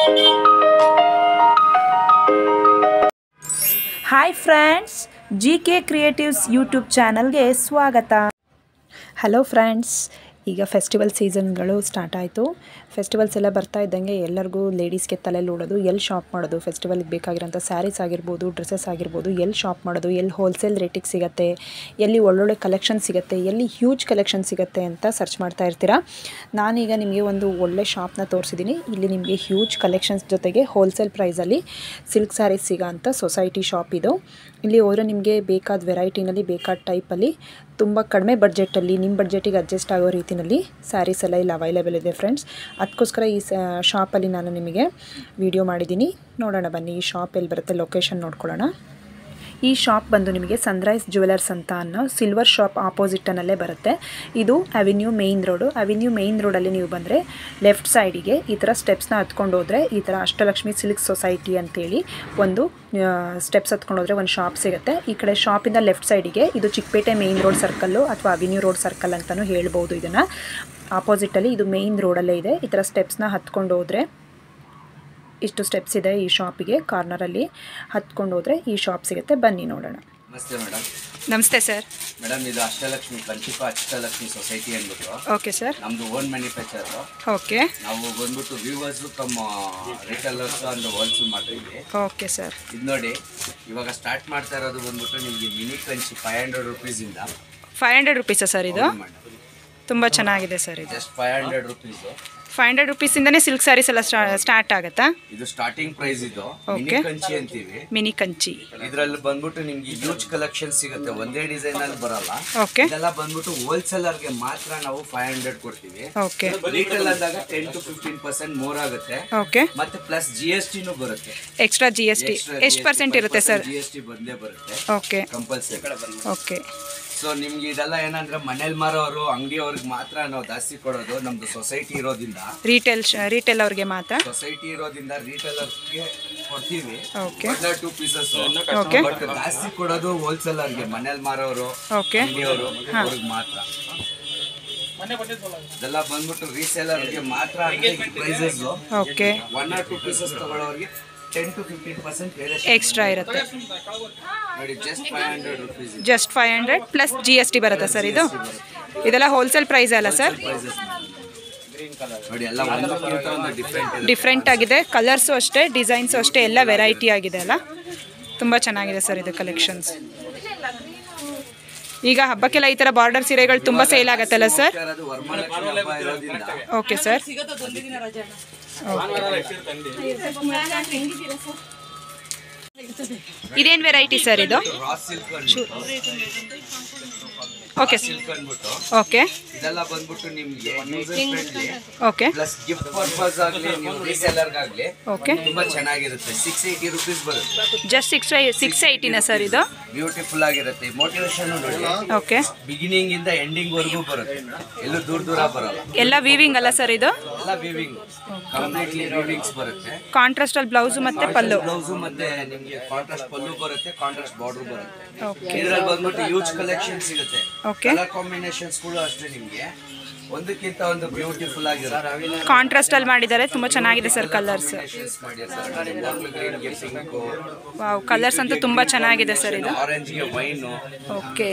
Hi friends G K creatives YouTube ಚಾನಲ್ಗೆ ಸ್ವಾಗತ hello friends ಈಗ ಫೆಸ್ಟಿವಲ್ ಸೀಸನ್ಗಳು ಸ್ಟಾರ್ಟ್ ಆಯಿತು ಫೆಸ್ಟಿವಲ್ಸ್ ಎಲ್ಲ ಬರ್ತಾ ಇದ್ದಂಗೆ ಎಲ್ಲರಿಗೂ ಲೇಡೀಸ್ಗೆ ತಲೆಯಲ್ಲಿ ಓಡೋದು ಎಲ್ಲಿ ಶಾಪ್ ಮಾಡೋದು ಫೆಸ್ಟಿವಲ್ಗೆ ಬೇಕಾಗಿರೋಂಥ ಸ್ಯಾರೀಸ್ ಆಗಿರ್ಬೋದು ಡ್ರೆಸ್ಸಸ್ ಆಗಿರ್ಬೋದು ಎಲ್ಲಿ ಶಾಪ್ ಮಾಡೋದು ಎಲ್ಲಿ ಹೋಲ್ಸೇಲ್ ರೇಟಿಗೆ ಸಿಗುತ್ತೆ ಎಲ್ಲಿ ಒಳ್ಳೊಳ್ಳೆ ಕಲೆಕ್ಷನ್ ಸಿಗುತ್ತೆ ಎಲ್ಲಿ ಹ್ಯೂಜ್ ಕಲೆಕ್ಷನ್ ಸಿಗುತ್ತೆ ಅಂತ ಸರ್ಚ್ ಮಾಡ್ತಾ ಇರ್ತೀರಾ ನಾನೀಗ ನಿಮಗೆ ಒಂದು ಒಳ್ಳೆ ಶಾಪ್ನ ತೋರಿಸಿದ್ದೀನಿ ಇಲ್ಲಿ ನಿಮಗೆ ಹ್ಯೂಜ್ ಕಲೆಕ್ಷನ್ಸ್ ಜೊತೆಗೆ ಹೋಲ್ಸೇಲ್ ಪ್ರೈಸಲ್ಲಿ ಸಿಲ್ಕ್ ಸ್ಯಾರೀಸ್ ಸಿಗೋ ಅಂಥ ಸೊಸೈಟಿ ಶಾಪ್ ಇದು ಇಲ್ಲಿ ಹೋದರೆ ನಿಮಗೆ ಬೇಕಾದ ವೆರೈಟಿನಲ್ಲಿ ಬೇಕಾದ ಟೈಪಲ್ಲಿ ತುಂಬ ಕಡಿಮೆ ಬಡ್ಜೆಟಲ್ಲಿ ನಿಮ್ಮ ಬಡ್ಜೆಟಿಗೆ ಅಡ್ಜಸ್ಟ್ ಆಗೋ ರೀತಿಯಲ್ಲಿ ಸ್ಯಾರೀಸ್ ಎಲ್ಲ ಇಲ್ಲಿ ಅವೈಲೇಬಲ್ ಇದೆ ಫ್ರೆಂಡ್ಸ್ ಅದಕ್ಕೋಸ್ಕರ ಈ ಶಾಪಲ್ಲಿ ನಾನು ನಿಮಗೆ ವಿಡಿಯೋ ಮಾಡಿದ್ದೀನಿ ನೋಡೋಣ ಬನ್ನಿ ಈ ಶಾಪ್ ಎಲ್ಲಿ ಬರುತ್ತೆ ಲೊಕೇಶನ್ ನೋಡ್ಕೊಳ್ಳೋಣ ಈ ಶಾಪ್ ಬಂದು ನಿಮಗೆ ಸನ್ರೈಸ್ ಜ್ಯುವೆಲರ್ಸ್ ಅಂತ ಅನ್ನೋ ಸಿಲ್ವರ್ ಶಾಪ್ ಆಪೋಸಿಟನಲ್ಲೇ ಬರುತ್ತೆ ಇದು avenue main road avenue main ರೋಡಲ್ಲಿ ನೀವು ಬಂದರೆ ಲೆಫ್ಟ್ ಸೈಡಿಗೆ ಈ ಥರ ಸ್ಟೆಪ್ಸ್ನ ಹತ್ಕೊಂಡು ಹೋದರೆ ಈ ಥರ ಅಷ್ಟಲಕ್ಷ್ಮಿ ಸಿಲ್ಕ್ ಸೊಸೈಟಿ ಅಂತೇಳಿ ಒಂದು ಸ್ಟೆಪ್ಸ್ ಹತ್ಕೊಂಡು ಹೋದರೆ ಒಂದು ಶಾಪ್ ಸಿಗುತ್ತೆ ಈ ಕಡೆ ಶಾಪಿಂದ ಲೆಫ್ಟ್ ಸೈಡಿಗೆ ಇದು ಚಿಕ್ಕಪೇಟೆ ಮೇಯ್ನ್ ರೋಡ್ ಸರ್ಕಲ್ಲು ಅಥವಾ ಅವೆನ್ಯೂ ರೋಡ್ ಸರ್ಕಲ್ ಅಂತಲೂ ಹೇಳ್ಬೋದು ಇದನ್ನು ಆಪೋಸಿಟಲ್ಲಿ ಇದು ಮೇಯ್ನ್ ರೋಡಲ್ಲೇ ಇದೆ ಈ ಥರ ಸ್ಟೆಪ್ಸ್ನ ಹತ್ಕೊಂಡು ಹೋದರೆ ಇಷ್ಟು ಸ್ಟೆಪ್ಸ್ ಇದೆ ಈ ಶಾಪಿಗೆ ಕಾರ್ನರಲ್ಲಿ ಹತ್ಕೊಂಡು ಹೋದರೆ ಈ ಶಾಪ್ ಸಿಗುತ್ತೆ ಬನ್ನಿ ನೋಡೋಣ ನಮಸ್ತೆ ಮೇಡಮ್ ನಮಸ್ತೆ ಸರ್ ಮೇಡಮ್ ಇದು ಅಷ್ಟಲಕ್ಷ್ಮಿ ಪಂಚಿಪ ಅಷ್ಟಲಕ್ಷ್ಮಿ ಸೊಸೈಟಿ ಅಂದ್ಬಿಟ್ಟು ಓಕೆ ಸರ್ ನಮ್ದು ಓನ್ ಮ್ಯಾನುಫ್ಯಾಕ್ಚರ್ ಓಕೆ ನಾವು ಬಂದ್ಬಿಟ್ಟು ವ್ಯೂವರ್ಸ್ ತಮ್ಮ ರಿಟೇಲರ್ಸ್ ಅಂಡ್ ಹೋಲ್ಸೇಲ್ ಮಾಡ್ತೀವಿ ಓಕೆ ಸರ್ ಇದು ನೋಡಿ ಇವಾಗ ಸ್ಟಾರ್ಟ್ ಮಾಡ್ತಾ ಇರೋದು ಬಂದ್ಬಿಟ್ಟು ನಿಮಗೆ mini Kanchi five hundred rupees ಇಂದ ಫೈವ್ ಹಂಡ್ರೆಡ್ ರುಪೀಸಾ ಸರ್ ಇದು ಮೇಡಮ್ ತುಂಬ ಚೆನ್ನಾಗಿದೆ ಸರ್ ಇದು just five hundred rupees five hundred ರುಪೀಸಿಂದನೇ ಸಿಲ್ಕ್ ಸ್ಯಾರೀಸ್ ಎಲ್ಲ ಸ್ಟಾರ್ಟ್ ಆಗುತ್ತಾ ಇದು ಸ್ಟಾರ್ಟಿಂಗ್ ಪ್ರೈಸ್ ಇದು ಮಿನಿ Okay. ಕಂಚಿ ಅಂತೀವಿ ಮಿನಿ ಕಂಚಿ ಇದ್ರಲ್ಲಿ ಬಂದ್ಬಿಟ್ಟು ನಿಮ್ಗೆ ಯೂಜ್ ಕಲೆಕ್ಷನ್ ಸಿಗುತ್ತೆ ಒಂದೇ ಡಿಸೈನ್ ಅಲ್ಲಿ ಬರಲ್ಲ ಓಕೆ ಇದೆಲ್ಲ ಬಂದ್ಬಿಟ್ಟು ಹೋಲ್ಸೇಲರ್ ಗೆ ಮಾತ್ರ ನಾವು ಫೈವ್ ಹಂಡ್ರೆಡ್ ಕೊಡ್ತೀವಿ ಓಕೆ ರಿಟೇಲ್ ಅಂದಾಗ ten to fifteen percent more ಆಗುತ್ತೆ ಓಕೆ ಮತ್ತೆ ಪ್ಲಸ್ ಜಿ ಎಸ್ ಟಿನೂ ಬರುತ್ತೆ ಎಕ್ಸ್ಟ್ರಾ ಜಿ ಎಸ್ ಟಿ ಎಷ್ಟು ಪರ್ಸೆಂಟ್ ಇರುತ್ತೆ ಸರ್ ಜಿ ಎಸ್ ಟಿ ಬಂದೇ ಬರುತ್ತೆ ಓಕೆ ಕಂಪಲ್ಸರಿ ಓಕೆ ಸೊ ನಿಮ್ಗೆ ಇದೆಲ್ಲ ಏನಂದ್ರೆ ಮನೇಲಿ ಮಾರೋರು ಅಂಗಡಿಯವ್ರಿಗೆ ಮಾತ್ರ ನಾವು ಜಾಸ್ತಿ ಕೊಡೋದು ನಮ್ದು ಸೊಸೈಟಿ ಇರೋದ್ರಿಂದ ರೀಟೇಲ್ ರಿಟೇಲ್ ಅವ್ರಿಗೆ ಮಾತ್ರ ಸೊಸೈಟಿ ಇರೋದ್ರಿಂದ ರಿಟೇಲರ್ಗೆ ಕೊಡ್ತೀವಿ okay two pieces Okay. But ಜಾಸ್ತಿ ಕೊಡೋದು ಹೋಲ್ಸೇಲರ್ಗೆ ಮನೇಲಿ ಮಾರೋರು ಓಕೆ ಅಂಗಡಿಯವರು ಅವ್ರಿಗೆ ಮಾತ್ರ ಇದೆಲ್ಲ ಬಂದ್ಬಿಟ್ಟು ರೀಸೇಲರ್ಗೆ ಮಾತ್ರ prices okay one or two pieces ತಗೊಳ್ಳೋರಿಗೆ ten to fifteen percent extra ಇರುತ್ತೆ ನೋಡಿ just five hundred rupees just five hundred plus G S T ಬರುತ್ತಾ ಸರ್ ಇದು ಇದೆಲ್ಲ ಹೋಲ್ಸೇಲ್ ಪ್ರೈಸ್ ಅಲ್ಲ ಸರ್ ನೋಡಿ ಎಲ್ಲ ಒಂದಕ್ಕಿಂತ ಒಂದು ಡಿಫ್ರೆಂಟ್ ಇದೆ ಡಿಫ್ರೆಂಟ್ ಆಗಿದೆ ಕಲರ್ಸು ಅಷ್ಟೇ ಡಿಸೈನ್ಸು ಅಷ್ಟೇ ಎಲ್ಲ ವೆರೈಟಿ ಆಗಿದೆ ಅಲ್ಲ ತುಂಬ ಚೆನ್ನಾಗಿದೆ ಸರ್ ಇದು ಕಲೆಕ್ಷನ್ಸ್ ಈಗ ಹಬ್ಬಕ್ಕೆಲ್ಲ ಈ ಥರ ಬಾರ್ಡರ್ ಸೀರೆಗಳು ತುಂಬ ಸೇಲ್ ಆಗತ್ತಲ್ಲ ಸರ್ ಅದು ವರಮಹಾಲಕ್ಷ್ಮಿ ಹಬ್ಬ ಇರೋದ್ರಿಂದ ಓಕೆ ಸರ್ ಇದೇನು ವೆರೈಟಿ ಸರ್ ಇದು ರಾ ಸಿಲ್ಕ್ ಓಕೆ ಸಿಲ್ಕ್ ಅಂದ್ಬಿಟ್ಟು ಓಕೆ ಇದೆಲ್ಲ ಬಂದ್ಬಿಟ್ಟು ನಿಮ್ಗೆ user friendly okay plus gift purpose ಆಗ್ಲಿ ನೀವು ರೀಸೆಲ್ಲರ್ ಆಗ್ಲಿ ಓಕೆ ತುಂಬಾ ಚೆನ್ನಾಗಿರುತ್ತೆ ಸಿಕ್ಸ್ ಏಯ್ಟಿ ರುಪೀಸ್ ಬರುತ್ತೆ ಜಸ್ಟ್ ಸಿಕ್ಸ್ ಸಿಕ್ಸ್ ಏಯ್ಟಿನ ಸರ್ ಇದು ಬ್ಯೂಟಿಫುಲ್ ಆಗಿರುತ್ತೆ ಮೋಟಿವೇಶನ್ ನೋಡಿ ಓಕೆ ಬಿಗಿನಿಂಗ್ ಇಂದ ಎಂಡಿಂಗ್ ವರೆಗೂ ಬರುತ್ತೆ ಎಲ್ಲೂ ದೂರ ದೂರ ಬರಲ್ಲ ಎಲ್ಲ ವೀವಿಂಗ್ ಅಲ್ಲ ಸರ್ ಇದು ಎಲ್ಲ ವಿವಿಂಗ್ ಕಂಪ್ಲೀಟ್ಲಿ ವಿವಿಂಗ್ಸ್ ಬರುತ್ತೆ ಕಾಂಟ್ರಾಸ್ಟಲ್ ಬ್ಲೌಸು ಮತ್ತು ಪಲ್ಲು ಬ್ಲೌಸ್ ಮತ್ತೆ ನಿಮ್ಗೆ ಕಾಂಟ್ರಾಸ್ಟ್ ಪಲ್ಲು ಬರುತ್ತೆ ಕಾಂಟ್ರಾಸ್ಟ್ ಬಾರ್ಡರ್ ಬರುತ್ತೆ ಓಕೆ ಇದ್ರಲ್ಲಿ ಬಂದ್ಬಿಟ್ಟು ಯೂಸ್ ಕಲೆಕ್ಷನ್ ಸಿಗುತ್ತೆ ಓಕೆ ಕಲರ್ ಕಾಂಬಿನೇಷನ್ಸ್ ಕೂಡ ಅಷ್ಟೇ ನಿಮ್ಗೆ ಒಂದಕ್ಕಿಂತ ಒಂದು ಬ್ಯೂಟಿಫುಲ್ ಆಗಿರುತ್ತೆ ಕಾಂಟ್ರಾಸ್ಟಲ್ಲಿ ಮಾಡಿದ್ದಾರೆ ತುಂಬ ಚೆನ್ನಾಗಿದೆ ಸರ್ ಕಲರ್ಸ್ Combinations ಮಾಡಿರ್ತಾರೆ ಬಾಟ್ಲ್ ಗ್ರೀನ್ಗೆ ಪಿಂಕು ವಾವ್ ಕಲರ್ಸ್ ಅಂತೂ ತುಂಬ ಚೆನ್ನಾಗಿದೆ ಸರ್ ಇದು ಆರೆಂಜ್ಗೆ ವೈನು ಓಕೆ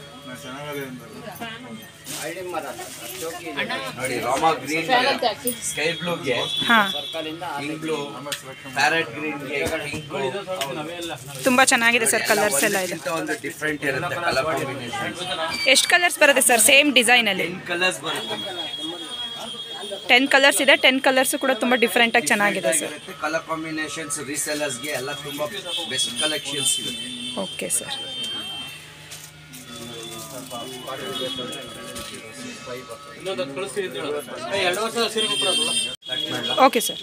ನೋಡಿ ರಾಮ ಗ್ರೀನ್ ಸ್ಕೈ ಬ್ಲೂಗೆ ಹಾಂ ಪಿಂಕ್ ಬ್ಲೂ ಪ್ಯಾರೆಟ್ ಗ್ರೀನ್ಗೆ ಪಿಂಕು ತುಂಬ ಚೆನ್ನಾಗಿದೆ ಸರ್ ಕಲರ್ಸ್ ಎಲ್ಲ ಇದೆ ಒಂದು ಡಿಫ್ರೆಂಟ್ ಇರುತ್ತೆ ಕಲರ್ ಕಾಂಬಿನೇಷನ್ ಎಷ್ಟು ಕಲರ್ಸ್ ಬರುತ್ತೆ ಸರ್ ಸೇಮ್ ಡಿಸೈನಲ್ಲಿ ಟೆನ್ ಕಲರ್ಸ್ ಬರುತ್ತೆ ಟೆನ್ ಕಲರ್ಸ್ ಇದೆ ಟೆನ್ ಕಲರ್ಸು ಕೂಡ ತುಂಬ ಡಿಫ್ರೆಂಟಾಗಿ ಚೆನ್ನಾಗಿದೆ ಸರ್ ಕಲರ್ ಕಾಂಬಿನೇಷನ್ಸ್ ರೀಸೆಲ್ಲರ್ಸ್ಗೆ ಎಲ್ಲ ತುಂಬಾ ಬೆಸ್ಟ್ ಕಲೆಕ್ಷನ್ಸ್ ಸಿಗುತ್ತೆ ಓಕೆ ಸರ್ ಓಕೆ ಸರ್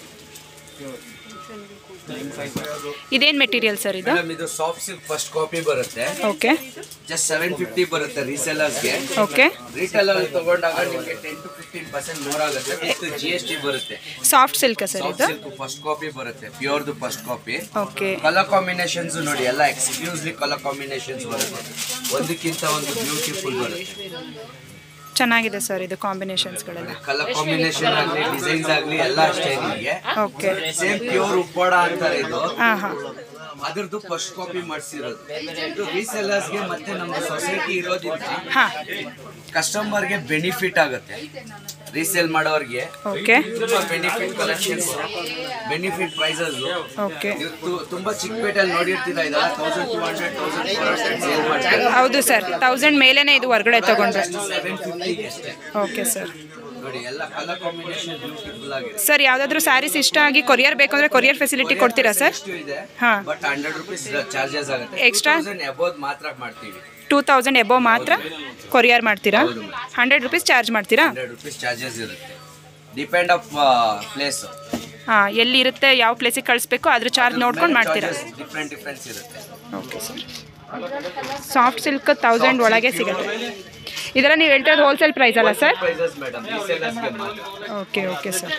ಇದೇನು ಮೆಟೀರಿಯಲ್ ಸರ್ ಇದು ಮೇಡಮ್ ಇದು ಸಾಫ್ಟ್ ಸಿಲ್ಕ್ ಫಸ್ಟ್ ಕಾಪಿ ಬರುತ್ತೆ ಓಕೆ ಜಸ್ಟ್ ಸೆವೆನ್ ಫಿಫ್ಟಿ ಬರುತ್ತೆ ರೀಸೆಲ್ಲರ್ಸ್ಗೆ ಓಕೆ ರಿಟೇಲ್ ಅಲ್ಲಿ ತಗೊಂಡಾಗ ನಿಮಗೆ ten to fifteen percent more ಆಗುತ್ತೆ ವಿತ್ ಜಿ ಎಸ್ ಟಿ ಬರುತ್ತೆ ಸಾಫ್ಟ್ ಸಿಲ್ಕ್ ಸರ್ ಸಾಫ್ಟ್ ಇದು ಸಿಲ್ಕ್ ಫಸ್ಟ್ ಕಾಪಿ ಬರುತ್ತೆ ಪ್ಯೂರ್ದು first copy okay colour combinations ನೋಡಿ ಎಲ್ಲ ಎಕ್ಸ್ಕ್ಲೂಸ್ಲಿ ಕಲರ್ ಕಾಂಬಿನೇಷನ್ಸ್ ಬರುತ್ತೆ ಒಂದಕ್ಕಿಂತ ಒಂದು ಬ್ಯೂಟಿಫುಲ್ ಬರುತ್ತೆ ಚೆನ್ನಾಗಿದೆ ಸರ್ ಇದು ಕಾಂಬಿನೇಷನ್ಸ್ಗಳೆಲ್ಲ ಕಲರ್ ಕಾಂಬಿನೇಷನ್ ಆಗ್ಲಿ ಡಿಸೈನ್ಸ್ ಆಗ್ಲಿ ಎಲ್ಲ ಅಷ್ಟೇ ನಿಮಗೆ ಓಕೆ ಸೇಮ್ ಪ್ಯೂರ್ ಉಪ್ಪೋಡ ಅಂತಾರೆ ಇದು ಹಾಂ ಹಾಂ ಅದ್ರದ್ದು ಫಸ್ಟ್ ಕಾಪಿ ಮಾಡಿಸಿರೋದು ಇದು ರೀಸೆಲ್ಲರ್ಸ್ಗೆ ಮತ್ತೆ ನಮ್ಮ ಸೊಸೈಟಿ ಇರೋದ್ರಿಂದ ಹಾಂ ಕಸ್ಟಮರ್ಗೆ ಬೆನಿಫಿಟ್ ಆಗುತ್ತೆ ರೀಸೇಲ್ ಮಾಡೋರಿಗೆ ಓಕೆ ತುಂಬಾ benefit collections benefit prices okay ತುಂಬಾ ಚಿಕ್ಕಪೇಟೆಯಲ್ಲಿ ನೋಡಿರ್ತೀರಾ ಇದೆಲ್ಲ thousand two hundred thousand four hundred sale ಮಾಡ್ತಾರೆ ಹೌದು ಸರ್ ತೌಸಂಡ್ ಮೇಲೇ ಇದು ಹೊರಗಡೆ ತೊಗೊಂಡ್ರೆ ಸೆವೆನ್ ಫಿಫ್ಟಿಗೆ ಅಷ್ಟೇ ಓಕೆ ಸರ್ ನೋಡಿ ಎಲ್ಲ ಕಲರ್ ಕಾಂಬಿನೇಷನ್ ಬ್ಯೂಟಿಫುಲ್ ಆಗಿದೆ ಸರ್ ಯಾವುದಾದ್ರೂ ಸ್ಯಾರೀಸ್ ಇಷ್ಟ ಆಗಿ ಕೊರಿಯರ್ ಬೇಕಂದ್ರೆ ಕೊರಿಯರ್ ಫೆಸಿಲಿಟಿ ಕೊಡ್ತೀರಾ ಸರ್ ಎಷ್ಟು ಇದೆ ಹಾಂ ಬಟ್ ಹಂಡ್ರೆಡ್ ರುಪೀಸ್ ಚಾರ್ಜಸ್ ಆಗುತ್ತೆ Extra? ಎಬೋದ್ ಮಾತ್ರ ಮಾಡ್ತೀವಿ ಟೂ ತೌಸಂಡ್ ಎಬೋ ಮಾತ್ರ ಕೊರಿಯರ್ ಮಾಡ್ತೀರಾ ಹೌದು madam. ಹಂಡ್ರೆಡ್ ರುಪೀಸ್ ಚಾರ್ಜ್ ಮಾಡ್ತೀರಾ ಹಂಡ್ರೆಡ್ ರುಪೀಸ್ ಚಾರ್ಜಸ್ ಇರುತ್ತೆ ಡಿಪೆಂಡ್ ಆಫ್ ಪ್ಲೇಸ್ ಹಾಂ ಎಲ್ಲಿ ಇರುತ್ತೆ ಯಾವ ಪ್ಲೇಸಿಗೆ ಕಳಿಸ್ಬೇಕು ಅದ್ರ ಚಾರ್ಜ್ ನೋಡ್ಕೊಂಡು ಮಾಡ್ತೀರಾ ಡಿಫ್ರೆಂಟ್ ಡಿಫ್ರೆನ್ಸ್ ಇರುತ್ತೆ okay sir soft silk thousand ಒಳಗೆ ಸಿಗುತ್ತೆ ಇದೆಲ್ಲ ನೀವು ಹೇಳ್ತಿರೋದು ಹೋಲ್ಸೇಲ್ ಪ್ರೈಸ್ ಅಲ್ಲ ಸರ್ ಪ್ರೈಸಸ್ ಮೇಡಮ್ ರೀಸೇಲರ್ಸ್ಗೆ ಮಾತ್ರ ಓಕೆ ಓಕೆ ಸರ್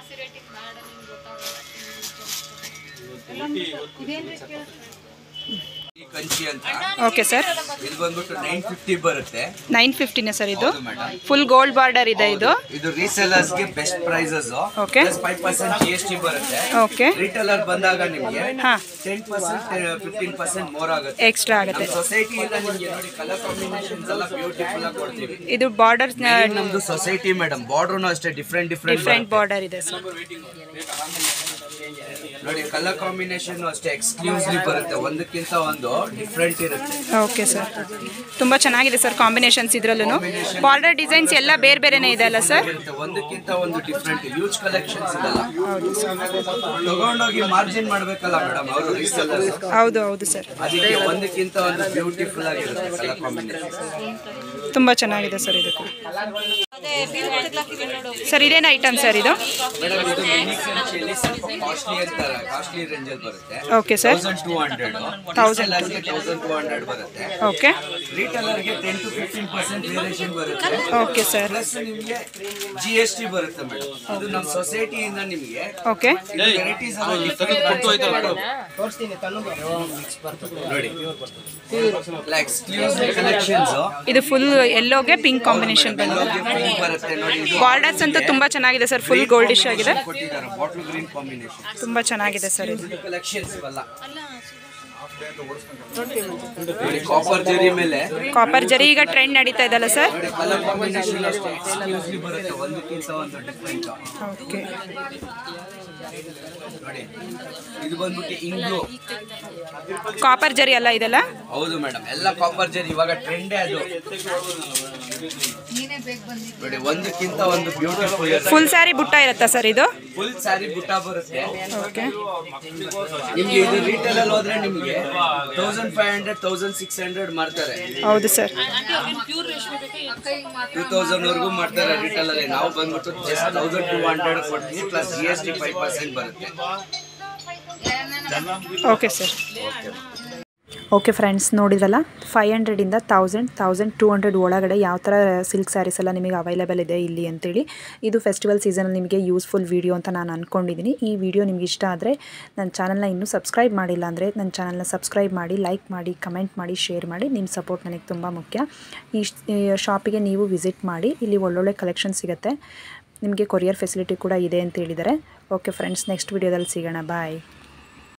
ಈ ಕಂಚಿ ಅಂತ ಓಕೆ ಸರ್ ಇದು ಬಂದ್ಬಿಟ್ಟು ನೈನ್ ಫಿಫ್ಟಿ ಬರುತ್ತೆ ನೈನ್ ಫಿಫ್ಟಿನೇ ಸರ್ ಇದು ಹೌದು ಮೇಡಮ್ ಫುಲ್ ಗೋಲ್ಡ್ ಬಾರ್ಡರ್ ಇದೆ ಇದು ಇದು ರೀಸೆಲರ್ಸ್ಗೆ best prices Okay. Five percent G S T ಬರುತ್ತೆ ಓಕೆ ರಿಟೇಲರ್ ಬಂದಾಗ ನಿಮಗೆ ಹಾಂ ten percent fifteen percent more ಆಗುತ್ತೆ ಎಕ್ಸ್ಟ್ರಾ ಆಗುತ್ತೆ ನಮ್ಮ ಸೊಸೈಟಿಯಿಂದ ನಿಮಗೆ ನೋಡಿ ಕಲರ್ ಕಾಂಬಿನೇಷನ್ಸ್ ಎಲ್ಲ ಬ್ಯೂಟಿಫುಲ್ ಆಗಿ ಕೊಡ್ತೀವಿ ಇದು ಬಾರ್ಡರ್ Main ನಮ್ದು ಸೊಸೈಟಿ ಮೇಡಮ್ ಬಾರ್ಡ್ರು ಅಷ್ಟೇ ಡಿಫ್ರೆಂಟ್ ಡಿಫ್ರೆಂಟ್ ಡಿಫ್ರೆಂಟ್ ಬಾರ್ಡರ್ ಇದೆ ಸರ್ ನೋಡಿ ಕಲರ್ ಕಾಂಬಿನೇಷನ್ ಅಷ್ಟೇ ಎಕ್ಸ್ಕ್ಲೂಸಿವ್ ಬರುತ್ತೆ ಒಂದಕ್ಕಿಂತ ಒಂದು ಡಿಫ್ರೆಂಟ್ ಇರುತ್ತೆ ಓಕೆ ಸರ್ ತುಂಬ ಚೆನ್ನಾಗಿದೆ ಸರ್ ಕಾಂಬಿನೇಷನ್ಸ್ ಇದರಲ್ಲೂ ಬಾರ್ಡರ್ ಡಿಸೈನ್ಸ್ ಎಲ್ಲ ಬೇರೆ ಬೇರೆನೇ ಇದೆ ಅಲ್ಲ ಸರ್ ಇರುತ್ತೆ ಒಂದಕ್ಕಿಂತ ಒಂದು ಡಿಫ್ರೆಂಟ್ ಯೂಸ್ ಕಲೆಕ್ಷನ್ಸ್ ಇದೆಲ್ಲ ತಗೊಂಡೋಗಿ ಮಾರ್ಜಿನ್ ಮಾಡ್ಬೇಕಲ್ಲ ಮೇಡಮ್ ಅವರು ರೀಸೆಲ್ಲರ್ ಹೌದು ಹೌದು ಸರ್ ಅದಕ್ಕೆ ಒಂದಕ್ಕಿಂತ ಒಂದು ಬ್ಯೂಟಿಫುಲ್ ಆಗಿರುತ್ತೆ ಕಲರ್ ಕಾಂಬಿನೇಷನ್ ತುಂಬ ಚೆನ್ನಾಗಿದೆ ಸರ್ ಇದು ಕೂಡ ಸರ್ ಇದೇನು ಐಟಮ್ ಸರ್ ಇದು ಮೇಡಮ್ ಇದು ಮಿನಿ ಕಂಚಿಯಲ್ಲಿ ಸ್ವಲ್ಪ ಕಾಸ್ಟ್ಲಿ ಅಂತಾರೆ ಕಾಸ್ಟ್ಲಿ ರೇಂಜ್ ಅಲ್ಲಿ ಬರುತ್ತೆ okay sir thousand two hundred Thousand. Thousand two hundred ಬರುತ್ತೆ ಓಕೆ ರಿಟೇಲರ್ಗೆ ten to fifteen percent variation ಬರುತ್ತೆ ಓಕೆ ಸರ್ ಪ್ಲಸ್ ನಿಮಗೆ ಜಿ ಎಸ್ ಟಿ ಬರುತ್ತೆ ಮೇಡಮ್ ಇದು ನಮ್ಮ ಸೊಸೈಟಿಯಿಂದ ನಿಮಗೆ ಓಕೆ ವೆರೈಟೀಸ್ ನೋಡಿ ಎಲ್ಲ ಎಕ್ಸ್ಕ್ಲೂಸಿವ್ ಕಲೆಕ್ಷನ್ಸ್ ಇದು ಫುಲ್ ಎಲ್ಲೋಗೆ ಪಿಂಕ್ ಕಾಂಬಿನೇಷನ್ ಬಂದಿದೆ ಬರುತ್ತೆ ನೋಡಿ ಇದು ಬಾರ್ಡರ್ಸ್ ಅಂತೂ ತುಂಬ ಚೆನ್ನಾಗಿದೆ ಸರ್ ಫುಲ್ ಗೋಲ್ಡಿಶ್ ಆಗಿದೆ ಕೊಟ್ಟಿದ್ದಾರೆ ಬಾಟಲ್ ಗ್ರೀನ್ ಕಾಂಬಿನೇಷನ್ ತುಂಬ ಚೆನ್ನಾಗಿದೆ ಸರ್ ಇದು ಕಲೆಕ್ಷನ್ಸ್ ಇವೆಲ್ಲ ನೋಡಿ ಕಾಪರ್ ಜರಿ ಮೇಲೆ ಕಾಪರ್ ಜರಿ ಈಗ ಟ್ರೆಂಡ್ ನಡೀತಾ ಇದೆಲ್ಲ ಸರ್ ನೋಡಿ ಕಲರ್ ಕಾಂಬಿನೇಷನ್ ಅಷ್ಟೇ ಎಕ್ಸ್ಕ್ಲೂಸಿವ್ ಬರುತ್ತೆ ಒಂದಕ್ಕಿಂತ ಒಂದು ಡಿಫ್ರೆಂಟ್ ಓಕೆ ನೋಡಿ ಇದು ಬಂದ್ಬಿಟ್ಟು ಇಂಗ್ಲು ಕಾಪರ್ ಜರಿ ಅಲ್ಲ ಇದೆಲ್ಲ ಹೌದು ಮೇಡಮ್ ಎಲ್ಲ ಕಾಪರ್ ಜರಿ ಇವಾಗ ಟ್ರೆಂಡೇ ಅದು ನೋಡಿ ಒಂದಕ್ಕಿಂತ ಒಂದು ಬ್ಯೂಟಿಫುಲ್ ಫುಲ್ ಸ್ಯಾರಿ ಬುಟ್ಟ ಇರುತ್ತಾ ಸರ್ ಇದು ಫುಲ್ ಸ್ಯಾರಿ ಬುಟ್ಟ ಬರುತ್ತೆ ಓಕೆ ನಿಮ್ಗೆ ಇದು ರಿಟೇಲ್ ಅಲ್ಲಿ ಹೋದ್ರೆ ನಿಮ್ಗೆ thousand five hundred thousand six hundred ಮಾಡ್ತಾರೆ ಹೌದು ಸರ್ ಟೂ ತೌಸಂಡ್ ವರ್ಗೂ ಮಾಡ್ತಾರೆ ರಿಟೇಲ್ ಅಲ್ಲಿ ನಾವು ಬಂದ್ಬಿಟ್ಟು ಜಸ್ಟ್ ತೌಸಂಡ್ ಟೂ ಹಂಡ್ರೆಡ್ ಕೊಡ್ತೀವಿ plus G S T five percent ಬರುತ್ತೆ ಓಕೆ ಸರ್ ಓಕೆ ಫ್ರೆಂಡ್ಸ್ ನೋಡಿದ್ರಲ್ಲ ಫೈವ್ ಹಂಡ್ರೆಡಿಂದ ತೌಸಂಡ್ ತೌಸಂಡ್ ಟೂ ಹಂಡ್ರೆಡ್ ಒಳಗಡೆ ಯಾವ ಥರ ಸಿಲ್ಕ್ ಸ್ಯಾರೀಸ್ ಎಲ್ಲ ನಿಮಗೆ ಅವೈಲೇಬಲ್ ಇದೆ ಇಲ್ಲಿ ಅಂತೇಳಿ ಇದು ಫೆಸ್ಟಿವಲ್ ಸೀಸನಲ್ಲಿ ನಿಮಗೆ ಯೂಸ್ಫುಲ್ ವೀಡಿಯೋ ಅಂತ ನಾನು ಅಂದ್ಕೊಂಡಿದ್ದೀನಿ ಈ ವಿಡಿಯೋ ನಿಮ್ಗೆ ಇಷ್ಟ ಆದರೆ ನನ್ನ ಚಾನಲ್ನ ಇನ್ನೂ ಸಬ್ಸ್ಕ್ರೈಬ್ ಮಾಡಿಲ್ಲ ಅಂದರೆ ನನ್ನ ಚಾನಲ್ನ ಸಬ್ಸ್ಕ್ರೈಬ್ ಮಾಡಿ ಲೈಕ್ ಮಾಡಿ ಕಮೆಂಟ್ ಮಾಡಿ ಶೇರ್ ಮಾಡಿ ನಿಮ್ಮ ಸಪೋರ್ಟ್ ನನಗೆ ತುಂಬ ಮುಖ್ಯ ಈ ಶಾಪಿಗೆ ನೀವು ವಿಸಿಟ್ ಮಾಡಿ ಇಲ್ಲಿ ಒಳ್ಳೊಳ್ಳೆ ಕಲೆಕ್ಷನ್ ಸಿಗುತ್ತೆ ನಿಮಗೆ ಕೊರಿಯರ್ ಫೆಸಿಲಿಟಿ ಕೂಡ ಇದೆ ಅಂತ ಹೇಳಿದ್ದಾರೆ ಓಕೆ ಫ್ರೆಂಡ್ಸ್ ನೆಕ್ಸ್ಟ್ ವಿಡಿಯೋದಲ್ಲಿ ಸಿಗೋಣ ಬಾಯ್